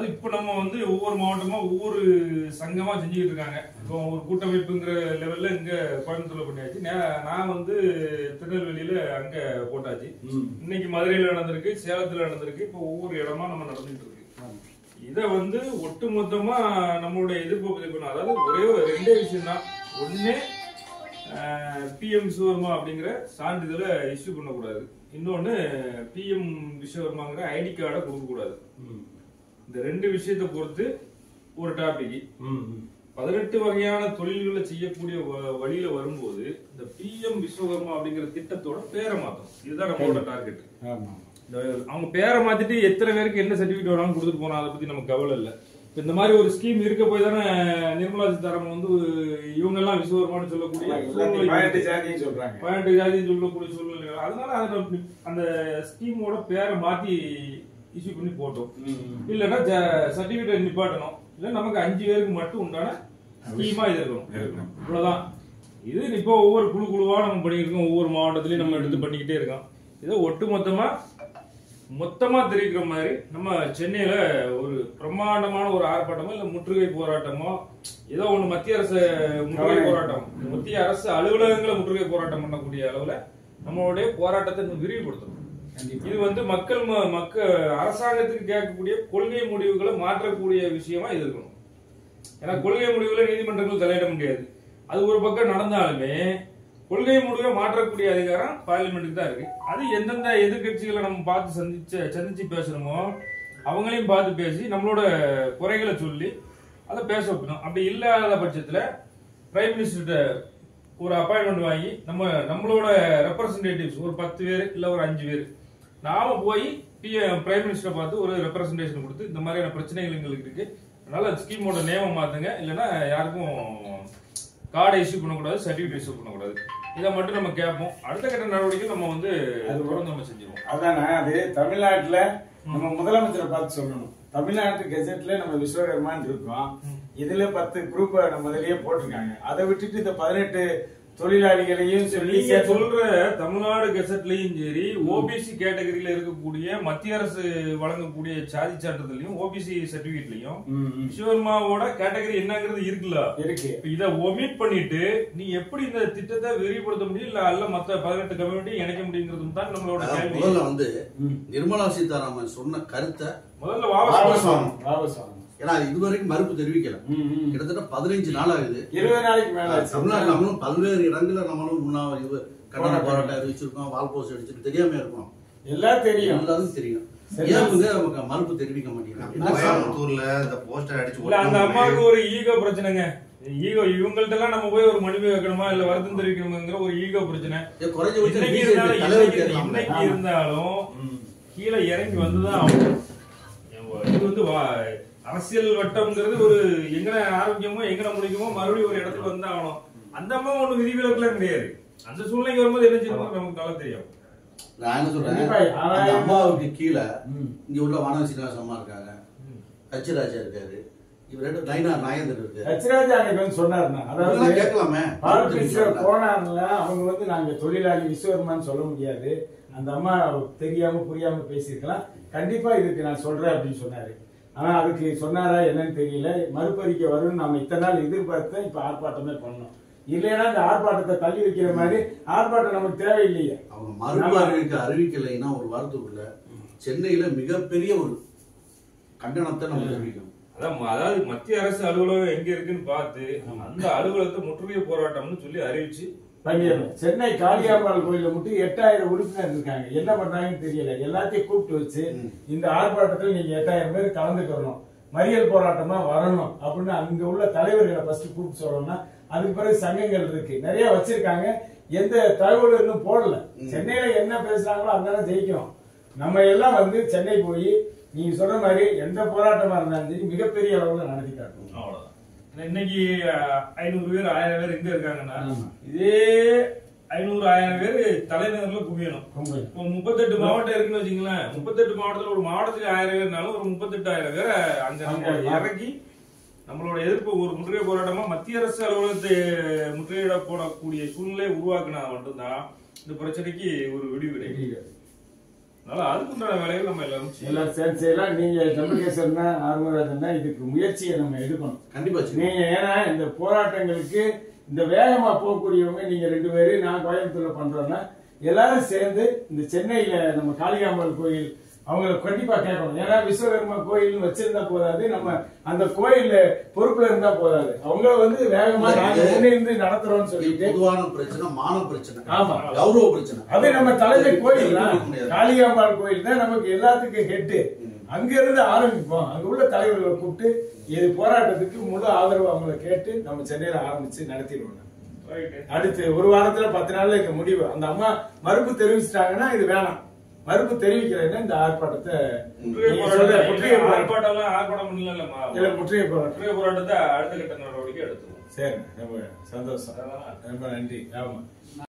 அது இப்போ நம்ம வந்து ஒவ்வொரு மாவட்டமா ஒவ்வொரு சங்கமா செஞ்சுக்கிட்டு இருக்காங்க இப்போ ஒரு கூட்டமைப்புங்கிற லெவல்ல இங்க கோயம்புத்தூர்ல பண்ணியாச்சு நே- நான் வந்து திருநெல்வேலியில அங்க போட்டாச்சு இன்னைக்கு மதுரையில நடந்திருக்கு சேலத்துல நடந்திருக்கு இப்போ ஒவ்வொரு இடமா நம்ம நடந்துட்டு இருக்கு இத வந்து ஒட்டுமொத்தமா நம்மளுடைய எதிர்ப்பு பதிவு அதாவது ஒரே ஒரு ரெண்டே விஷயம் தான் ஒண்ணு பிஎம் விஸ்வகர்மா அப்படிங்கிற சான்றிதழை இஷ்யூ பண்ணக்கூடாது இன்னொன்னு பிஎம் விஸ்வகர்மாங்கிற ஐடி கார்டை கொடுக்கக்கூடாது இந்த ரெண்டு விஷயத்தை பொறுத்து ஒரு டாபிக் பதினெட்டு வகையான தொழில்களை செய்யக்கூடிய வ- வழியில வரும்போது இந்த பிஎம் விஸ்வகர்மா அப்படிங்கிற திட்டத்தோட பேரை மாத்தணும் இதுதான் நம்மளோட டார்கெட் ஆமா இந்த அவங்க பேரை மாத்திட்டு எத்தனை பேருக்கு என்ன சர்டிபிகேட் வேணாலும் கொடுத்துட்டு போனா அதை பத்தி நமக்கு கவலை இல்ல இப்ப இந்த மாதிரி ஒரு ஸ்கீம் இருக்க போய் தானே நிர்மலா சீதாராமன் வந்து இவங்க எல்லாம் விஸ்வகர்மான்னு சொல்லக்கூடிய எல்லாத்தையும் சூழ்நிலை பதினெட்டு ஜாதியும் சொல்றாங்க பதினெட்டு ஜாதின்னு சொல்லக்கூடிய சூழ்நிலை அதனால அதை அந்த ஸ்கீமோட பேரை மாத்தி இஷ்யூ பண்ணி போட்டோம் இல்லைன்னா சர்டிபிகேட் நிப்பாட்டணும் இல்ல நமக்கு அஞ்சு பேருக்கு மட்டும் உண்டான ஸ்கீமா இது இருக்கணும் இவ்வளவுதான் இது இப்போ ஒவ்வொரு குழு குழுவா நம்ம பண்ணியிருக்கோம் ஒவ்வொரு மாவட்டத்திலயும் நம்ம எடுத்து பண்ணிக்கிட்டே இருக்கோம் இதை ஒட்டு மொத்தமா மொத்தமா தெரிவிக்கிற மாதிரி நம்ம சென்னையில ஒரு பிரம்மாண்டமான ஒரு ஆர்ப்பாட்டமோ இல்ல முற்றுகை போராட்டமோ ஏதோ ஒண்ணு மத்திய அரசு முற்றுகை போராட்டம் மத்திய அரசு அலுவலகங்களை முற்றுகை போராட்டம் பண்ணக்கூடிய அளவுல நம்மளுடைய போராட்டத்தை இன்னும் விரிவுபடுத்தணும் இது வந்து மக்கள் ம- மக்க அரசாங்கத்துக்கு கேட்கக்கூடிய கொள்கை முடிவுகளை மாற்றக்கூடிய விஷயமா இது இருக்கணும் ஏன்னா கொள்கை முடிவுகளை நீதிமன்றங்கள் தலையிட முடியாது அது ஒரு பக்கம் நடந்தாலுமே கொள்கை முடிவை மாற்றக்கூடிய அதிகாரம் பார்லிமெண்ட்டுக்கு தான் இருக்கு அது எந்தெந்த எதிர்க்கட்சிகளை நம்ம பார்த்து சந்திச்சு சந்திச்சு பேசுறோமோ அவங்களையும் பார்த்து பேசி நம்மளோட குறைகளை சொல்லி அதை பேச வைக்கணும் அப்படி இல்லாத பட்சத்துல பிரைம் மினிஸ்டர்கிட்ட ஒரு அப்பாயின்மெண்ட் வாங்கி நம்ம நம்மளோட ரெப்ரசன்டேட்டிவ்ஸ் ஒரு பத்து பேர் இல்ல ஒரு அஞ்சு பேர் நாம போய் பிரைம் மினிஸ்டரை பார்த்து ஒரு ரெப்ரசன்டேஷன் கொடுத்து இந்த மாதிரியான பிரச்சனைகள் எங்களுக்கு இருக்கு அதனால ஸ்கீமோட நேம மாத்துங்க இல்லைன்னா யாருக்கும் கார்டை இஷ்யூ பண்ணக்கூடாது சர்டிபிகேட் இஷ்யூ பண்ணக்கூடாது இதை மட்டும் நம்ம கேட்போம் அடுத்த கட்ட நடவடிக்கை நம்ம வந்து தொடர்ந்து நம்ம செஞ்சிருவோம் அதானே அது தமிழ்நாட்டுல நம்ம முதலமைச்சரை பார்த்து சொல்லணும் தமிழ்நாட்டு கெசட்ல நம்ம விஸ்வகர்மான்னு இருக்கோம் இதுல பத்து குரூப் நம்ம முதல்லயே போட்டிருக்காங்க அதை விட்டுட்டு இந்த பதினெட்டு தொழிலாளிகளையும் சொல்லி நீங்க சேர்த்து- சொல்ற தமிழ்நாடு கெசட்லயும் சரி ஓபிசி கேட்டகரியில இருக்கக்கூடிய மத்திய அரசு வழங்கக்கூடிய சாதி சான்றிதழையும் ஓபிசி சர்டிபிகேட்லயும் ம், ம். விஸ்வகர்மாவோட கேட்டகரி என்னங்கிறது இருக்குல்ல இருக்கு இப்ப இத ஒமிட் பண்ணிட்டு நீ எப்படி இந்த திட்டத்தை விரிவுபடுத்த முடியும் இல்ல அல்ல மத்த பதினெட்டு கம்யூனிட்டி இணைக்க முடியுங்கிறது தான் நம்மளோட அதாவது கேள்வி முதல்ல வந்து ம். நிர்மலா சீதாராமன் சொன்ன கருத்தை முதல்ல வாபஸ் வாபஸ் வாங்க. வாங்கணும், வாபஸ் வாங்கணும். ஏன்னா இதுவரைக்கும் மறுப்பு தெரிவிக்கல ம், ம். கிட்டத்தட்ட பதினைஞ்சு நாள் ஆகுது இருபது நாளைக்கு மேல ஆச்சு. தமிழ்நாட்டில் நம்மளும் பல்வேறு இடங்கள்ல நம்மளும் முன்னா இது கண்டன போராட்டம். போராட்டம் அறிவிச்சிருக்கோம் வால் போஸ்ட் அடிச்சிருக்கோம் தெரியாம இருக்கணும் எல்லாம் தெரியும் எல்லாரும் தெரியும் சரி. ஏன் இவங்க நமக்கு மறுப்பு தெரிவிக்க மாட்டேங்கிறாங்க என்ன காரணம்? கோயம்புத்தூர்ல இந்த போஸ்டர் அடிச்சு இல்ல அந்த ஒட்டணும் அம்மாவுக்கு ஒரு ஈகோ பிரச்சனைங்க ஈகோ இவங்கள்ட்ட எல்லாம் நம்ம போய் ஒரு மனுவை வைக்கணுமா இல்ல வருத்தம் தெரிவிக்கணுங்கிற ஒரு ஈகோ பிரச்சனை ஏன் குறைஞ்சபட்சம் இன்னைக்கு BJP இருந்தாலும் தலைவர் இன்னைக்கு- கேட்கலாம்ல? இன்னைக்கு இருந்தாலும் கீழே இறங்கி வந்துதான் ஆகணும். இது வந்து வா- அரசியல் வட்டம்ங்கிறது ஒரு எங்கன ஆரோக்கியமோ எங்கன முடிக்குமோ மறுபடியும் ஒரு இடத்துக்கு வந்து ஆகணும் அந்த அம்மா ஒண்ணு விதிவிலக்குலாம் கிடையாது அந்த சூழ்நிலைக்கு வரும்போது என்ன செய்யணும் நமக்கு நல்லா தெரியும் நான் என்ன சொல்றேன் கண்டிப்பா. அவன் அந்த அம்மாவுக்கு கீழே ம். இங்க உள்ள வானக சீனிவாசன் அம்மா இருக்காங்க ஹச்ராஜா இருக்காரு இவர் ரெண்டு நயனா நாயந்தர் இருக்காரு ஹச்ராஜா அன்னைக்கு வந்து சொன்னாருண்ணா இதெல்லாம் அதாவது கேட்கலாமே பால் மினிஸ்டர் போனார்ல அவங்க வந்து நாங்க தொழிலாளி விஸ்வகர்மான்னு சொல்ல முடியாது அந்த அம்மா தெரியாம புரியாம பேசியிருக்கலாம் கண்டிப்பா இதுக்கு நான் சொல்றேன் அப்படின்னு சொன்னாரு ஆனா அதுக்கு சொன்னாரா என்னன்னு தெரியல மறுபறிக்கை வரும்னு நம்ம இத்தனை நாள் எதிர்பார்த்து இப்ப ஆர்ப்பாட்டமே பண்ணோம் இல்லைன்னா இந்த ஆர்ப்பாட்டத்தை தள்ளி வைக்கிற மாதிரி ஆர்ப்பாட்டம் நமக்கு தேவையில்லையே அவங்க மறுப்பு நம்ம- அறிவிக்க அறிவிக்கலைன்னா ஒரு வாரத்துக்குள்ள சென்னையில மிகப்பெரிய ஒரு கண்டனத்தை நம்ம தெரிவிக்கணும் அதான் ம- அதாவது மத்திய அரசு அலுவலகம் எங்க இருக்குன்னு பார்த்து அந்த அலுவலகத்தை முற்றுகை போராட்டம்னு சொல்லி அறிவிச்சு பண்ணிடணும் சென்னை காளியாம்பாள் கோயில மட்டும் எட்டாயிரம் உறுப்பினர் இருக்காங்க என்ன பண்றாங்கன்னு தெரியல எல்லாத்தையும் கூப்பிட்டு வச்சு இந்த ஆர்ப்பாட்டத்தில் நீங்க எட்டாயிரம் பேர் கலந்துக்கணும் மறியல் போராட்டமா வரணும் அப்படின்னு அங்க உள்ள தலைவர்களை ஃபர்ஸ்ட் கூப்பிட்டு சொல்லணும்னா அதுக்கு பிறகு சங்கங்கள் இருக்கு நிறைய வச்சிருக்காங்க எந்த தகவலும் இன்னும் போடல சென்னையில என்ன பேசுறாங்களோ அங்கதான் ஜெயிக்கும் நம்ம எல்லாம் வந்து சென்னை போய் நீங்க சொல்ற மாதிரி எந்த போராட்டமா இருந்தாலும் சரி மிகப்பெரிய அளவுல நடத்தி காட்டணும் அவ்வளவுதான் ஏன்னா இன்னைக்கு அஹ், ஐநூறு பேர் ஆயிரம் பேர் எங்க இருக்காங்கன்னா ஆமா. இதே ஐநூறு ஆயிரம் பேர் தலைநகர்ல குவியணும் ரொம்ப இப்போ முப்பத்தெட்டு மாவட்டம் இருக்குன்னு வச்சுங்களேன் முப்பத்தெட்டு மாவட்டத்துல ஒரு மாவட்டத்துக்கு ஆயிரம் பேர்னாலும் ஒரு முப்பத்தெட்டு ஆயிரம் பேரை அங்க நம்ம அங்க இறக்கி நம்மளோட எதிர்ப்பு ஒரு முற்றுகை போராட்டமா மத்திய அரசு அலுவலகத்தை முற்றுகையிட போடக்கூடிய சூழ்நிலையை உருவாக்குனா மட்டும்தான் இந்த பிரச்சனைக்கு ஒரு விடிவு கிடைக்கும் அதனால அதுக்குண்டான வேலைகள் நம்ம எல்லாரும் செய்யலாம். எல்லாம் சேர்ந்து செய்யலாம் நீங்க ஜம்பகேஸ்வரனா ஆர்மராஜன்னா இதுக்கு முயற்சியை நம்ம எடுக்கணும் கண்டிப்பா செய்வோம். நீங்க ஏன்னா இந்த போராட்டங்களுக்கு இந்த வேகமா போகக்கூடியவங்க நீங்க ரெண்டு பேரு நான் கோயம்புத்தூர்ல பண்றோம்னா எல்லாரும் சேர்ந்து இந்த சென்னையில நம்ம காளிகாம்பல் கோயில் அவங்கள கண்டிப்பா கேட்கணும் ஏன்னா விஸ்வகர்மா கோயில் வச்சிருந்தா போதாது நம்ம அந்த கோயில்ல பொறுப்புல இருந்தா போதாது அவங்க வந்து வேகமா நாங்க முன்னிருந்து நடத்துறோம்னு இது சொல்லிட்டு பொதுவான பிரச்சனை மான பிரச்சனை ஆமா கௌரவ பிரச்சனை அது நம்ம தலைமை கோயில் தான் இருக்க முடியாது. காளிகாம்பாள் கோயில் தான் நமக்கு எல்லாத்துக்கும் ஹெட்டு அங்க இருந்து ஆரம்பிப்போம் அங்க உள்ள தலைவர்களை கூப்பிட்டு இது போராட்டத்துக்கு முழு ஆதரவு அவங்களை கேட்டு நம்ம சென்னையில ஆரம்பிச்சு நடத்திடுவோம் Right. அடுத்து ஒரு வாரத்துல பத்து நாள்ல இங்க முடிவு அந்த அம்மா மறுப்பு தெரிவிச்சிட்டாங்கன்னா இது வேணாம் மறுப்பு தெரிவிக்கிறேன்னா இந்த ஆர்ப்பாட்டத்தை முற்றுகை நீங்க சொல்ற போராட்டம் முற்றுகை போராட்டம் ஆர்ப்பாட்டம்லாம் ஆர்ப்பாட்டம் பண்ணலம்மா. இல்ல, முற்றுகை போராட்டம் முற்றுகை போராட்டத்தை அடுத்த கட்ட நடவடிக்கை எடுத்துருவோம் சரி ரொம்ப சந்தோஷம் அதான் ரொம்ப நன்றி ஆமா